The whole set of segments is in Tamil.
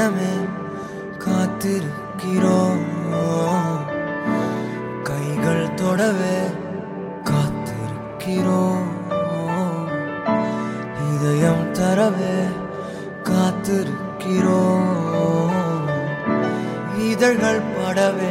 தினமே காத்திருக்கிறோம் கைகள் தொடவே காத்திருக்கிறோம் இதயம் தரவே காத்திருக்கிறோம் இதழ்கள் படவே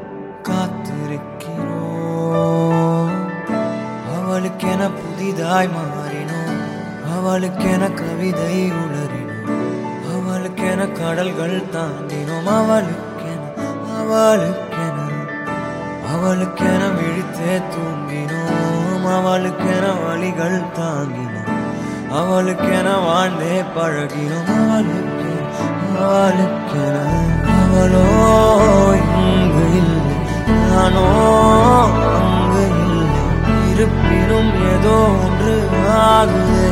காத்திருக்கிறோம் அவளுக்கென புதிதாய் மாறினோம் அவளுக்கென கவிதை உளறினோம் அவளுக்கென கடல்கள் தாண்டினோம் அவளுக்கென அவளுக்கென அவளுக்கென விழித்தே தூங்கினோம் அவளுக்கென வழிகள் தாங்கினோம் அவளுக்கென வாழ்ந்தே பழகினோம் அவளுக்கென அவளுக்கென அவளோ இங்கு இல்லை நானோ அங்கு இல்லை இருப்பினும் ஏதோ ஒன்று ஆகுதே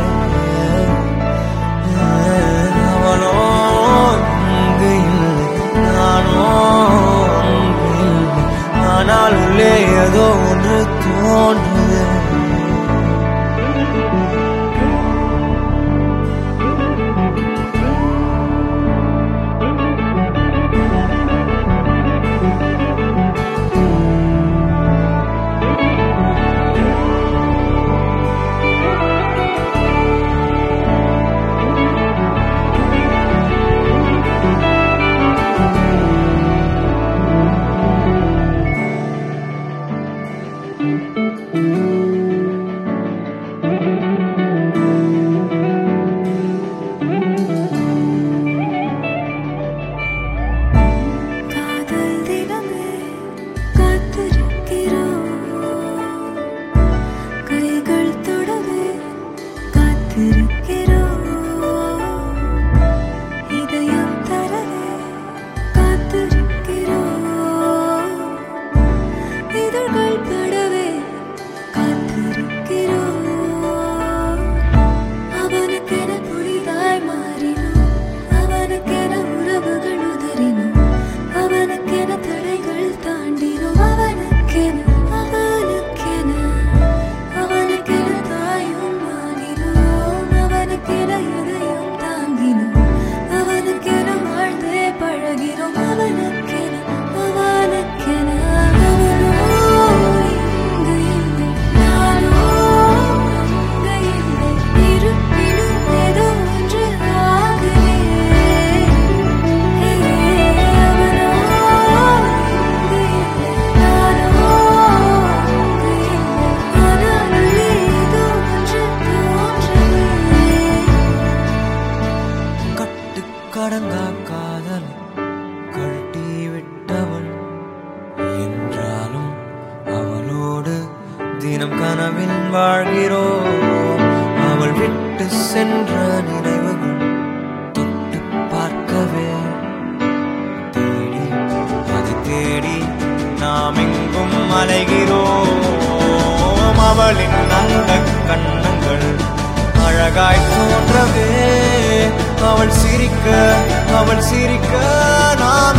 அவளோ இங்கு இல்லை நானோ அங்கு இல்லை ஆனால் உள்ளே ஏதோ ஒன்று தோன்றுதே காதல் தினமே காத்திருக்கிறோம் கைகள் தொடவே காத்திருக்கிறோம் இதயம் தரவே காத்திருக்கிறோம் இதழ்கள் படவே காத்திருக்கிறோம் அவனுக்கென புதிதாய் மாறினோம் அவனுக்கென உறவுகள் உதறினோம் அவனுக்கென தடைகள் தாண்டினோம் அவனுக்கென அவனுக்கென அவனுக்கென தாயும் ஆகினோம் அவனுக்கென எதையும் தாங்கினோம் அவனுக்கென வாழ்ந்தே பழகினோம் அவனுக்கென அவனுக்கென அவனோ இங்கு இல்லை நானோ அங்கு இல்லை இருப்பினும் ஏதோ ஒன்று ஆகுதே அவனோ இங்கு இல்லை நானோ அங்கு இல்லை ஆனால் உள்ளே ஏதோ ஒன்று தோன்றுதே கட்டுக்கடங்கா காதல் கழட்டி விட்டவள் என்றாலும் அவளோடு தினம் கனவில் வாழ்கிறோம் அவள் விட்டு சென்ற நினைவுகள் தொட்டு பார்க்கவே தேடி அது தேடி நாம் எங்கும் அலைகிறோம் அவளின் அந்த கண்ணங்கள் அழகாய் தோன்றவே அவள் சிரிக்க அவள் சிரிக்க நாம்